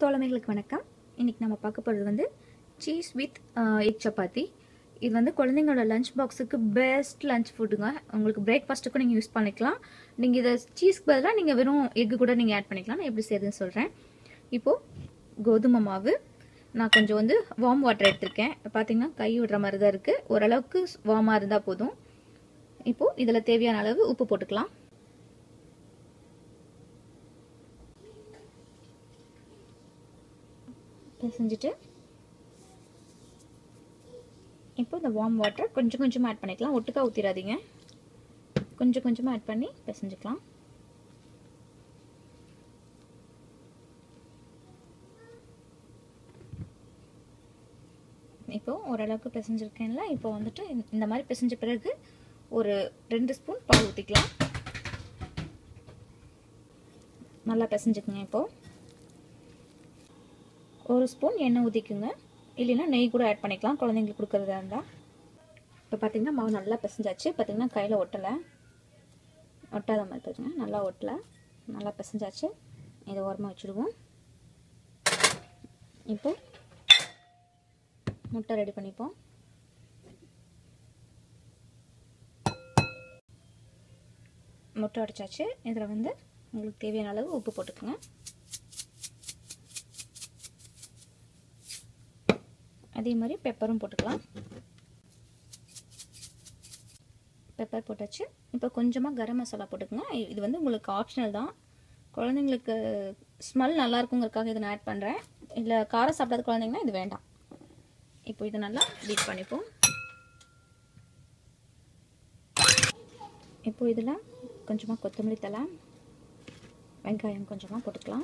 தோழமைகளுக்கு வணக்கம் இன்னைக்கு நம்ம பார்க்க போகிறது வந்து சீஸ் வித் எக் சப்பாத்தி இது வந்து குழந்தைங்களோட லஞ்ச் பாக்ஸுக்கு பெஸ்ட் லஞ்ச் ஃபுட்டுங்க உங்களுக்கு பிரேக்ஃபாஸ்ட்டுக்கும் நீங்கள் யூஸ் பண்ணிக்கலாம் நீங்கள் இதை சீஸ்க்கு பதிலாக நீங்கள் வெறும் எக்கு கூட நீங்கள் ஆட் பண்ணிக்கலாம் நான் எப்படி செய்யுதுன்னு சொல்கிறேன் இப்போது கோதுமை மாவு நான் கொஞ்சம் வந்து வார்ம் வாட்டர் எடுத்திருக்கேன் பார்த்தீங்கன்னா கை விடுற மாதிரி தான் இருக்குது ஓரளவுக்கு வார்மாக இருந்தால் போதும் இப்போது இதில் தேவையான அளவு உப்பு போட்டுக்கலாம் பிசைஞ்சிட்டு இப்போ இந்த வார்ம் வாட்டர் கொஞ்சம் கொஞ்சமாக ஆட் பண்ணிக்கலாம் ஒட்டுக்கா ஊற்றிடாதீங்க கொஞ்சம் கொஞ்சமாக ஆட் பண்ணி பிசைஞ்சிக்கலாம் இப்போ ஓரளவுக்கு பிசைஞ்சிருக்கேன்ல இப்போ வந்துட்டு இந்த மாதிரி பிசைஞ்ச பிறகு ஒரு ரெண்டு ஸ்பூன் பால் ஊற்றிக்கலாம் நல்லா பிசைஞ்சுக்குங்க இப்போது ஒரு ஸ்பூன் எண்ணெய் ஊற்றிக்குங்க இல்லைன்னா நெய் கூட ஆட் பண்ணிக்கலாம் குழந்தைங்களுக்கு கொடுக்குறதா இருந்தால் இப்போ பார்த்தீங்கன்னா மாவு நல்லா பிசைஞ்சாச்சு பார்த்தீங்கன்னா கையில் ஒட்டலை ஒட்டாத மாதிரி பாருங்க நல்லா ஒட்டலை நல்லா பிசைஞ்சாச்சு இதை ஓரமாக வச்சுடுவோம் இப்போ முட்டை ரெடி பண்ணிப்போம் முட்டை அடிச்சாச்சு இதில் வந்து உங்களுக்கு தேவையான அளவு உப்பு போட்டுக்கோங்க அதே மாதிரி பெப்பரும் போட்டுக்கலாம் பெப்பர் போட்டாச்சு இப்போ கொஞ்சமாக கரம் மசாலா போட்டுக்கோங்க இது வந்து உங்களுக்கு ஆப்ஷனல் தான் குழந்தைங்களுக்கு ஸ்மெல் நல்லா இருக்குங்கிறதுக்காக இதை நான் ஆட் பண்ணுறேன் இல்லை காரம் சாப்பிடாத குழந்தைங்கன்னா இது வேண்டாம் இப்போ இதை நல்லா பீட் பண்ணிப்போம் இப்போ இதில் கொஞ்சமாக கொத்தமல்லி தலை வெங்காயம் கொஞ்சமாக போட்டுக்கலாம்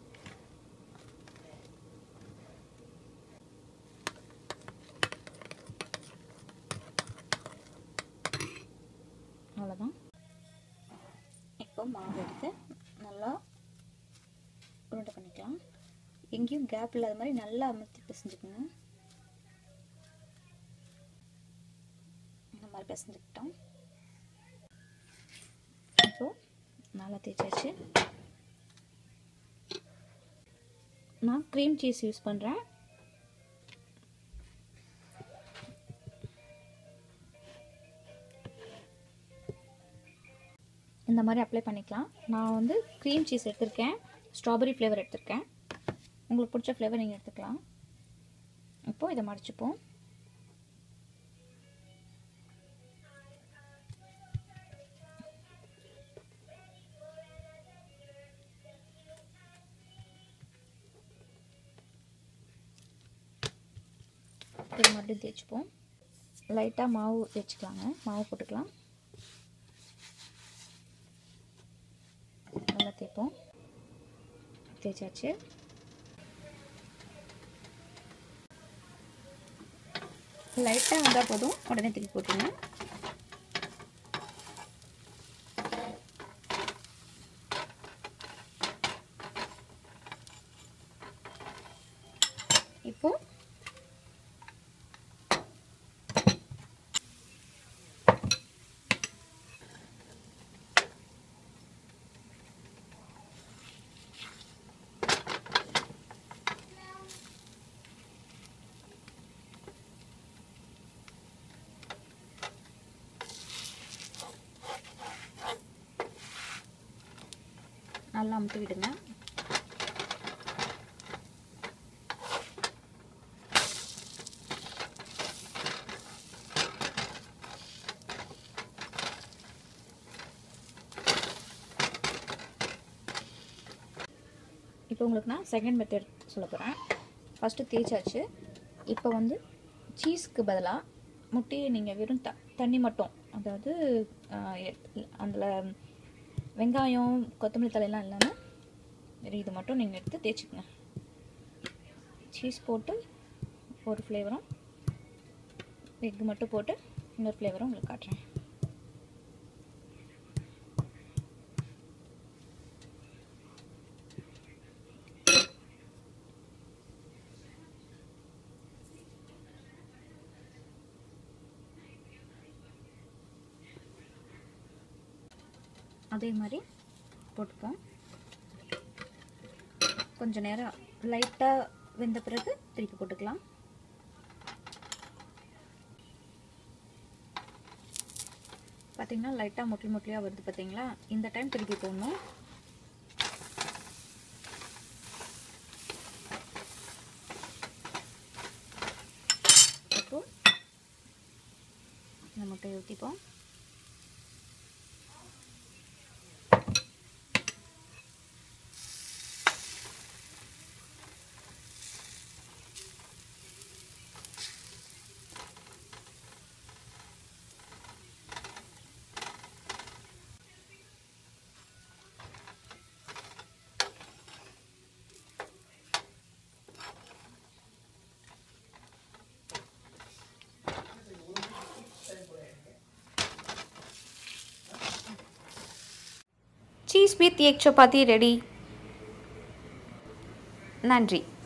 அவ்வளோதான் இப்போ மாவு எடுத்து நல்லா உருண்டை பண்ணிக்கலாம் எங்கேயும் கேப் இல்லாத மாதிரி நல்லா அமர்த்தி பிசைஞ்சுக்கோங்க இந்த மாதிரி பிசைஞ்சுக்கிட்டோம் இப்போ நல்லா தேய்ச்சாச்சு நான் க்ரீம் சீஸ் யூஸ் பண்ணுறேன் இந்த மாதிரி அப்ளை பண்ணிக்கலாம் நான் வந்து க்ரீம் சீஸ் எடுத்திருக்கேன் ஸ்ட்ராபெரி ஃப்ளேவர் எடுத்திருக்கேன் உங்களுக்கு பிடிச்ச ஃப்ளேவர் நீங்கள் எடுத்துக்கலாம் இப்போது இதை மடிச்சுப்போம் இது மறுபடியும் தேய்ச்சிப்போம் லைட்டாக மாவு தேய்ச்சிக்கலாங்க மாவு போட்டுக்கலாம் நல்லா தேய்ப்போம் தேய்ச்சாச்சு லைட்டாக வந்தால் போதும் உடனே திருப்பி போட்டுருங்க இப்போ நல்லா அமுத்தி விடுங்க இப்போ உங்களுக்கு நான் செகண்ட் மெத்தட் சொல்ல போகிறேன் ஃபஸ்ட்டு தேய்ச்சாச்சு இப்போ வந்து சீஸ்க்கு பதிலாக முட்டையை நீங்கள் வெறும் த தண்ணி மட்டும் அதாவது அதில் வெங்காயம் கொத்தமல்லி தலையெல்லாம் இல்லாமல் வெறும் இது மட்டும் நீங்கள் எடுத்து தேய்ச்சிக்கங்க சீஸ் போட்டு ஒரு ஃப்ளேவரும் எக் மட்டும் போட்டு இன்னொரு ஃப்ளேவரும் உங்களுக்கு காட்டுறேன் அதே மாதிரி போட்டுப்போம் கொஞ்சம் நேரம் லைட்டாக வெந்த பிறகு திருப்பி போட்டுக்கலாம் பார்த்தீங்கன்னா லைட்டாக முட்லி முட்லியாக வருது பார்த்தீங்களா இந்த டைம் திருப்பி போடணும் இப்போ இந்த முட்டையை ஊற்றிப்போம் cheese with egg chapati ready நன்றி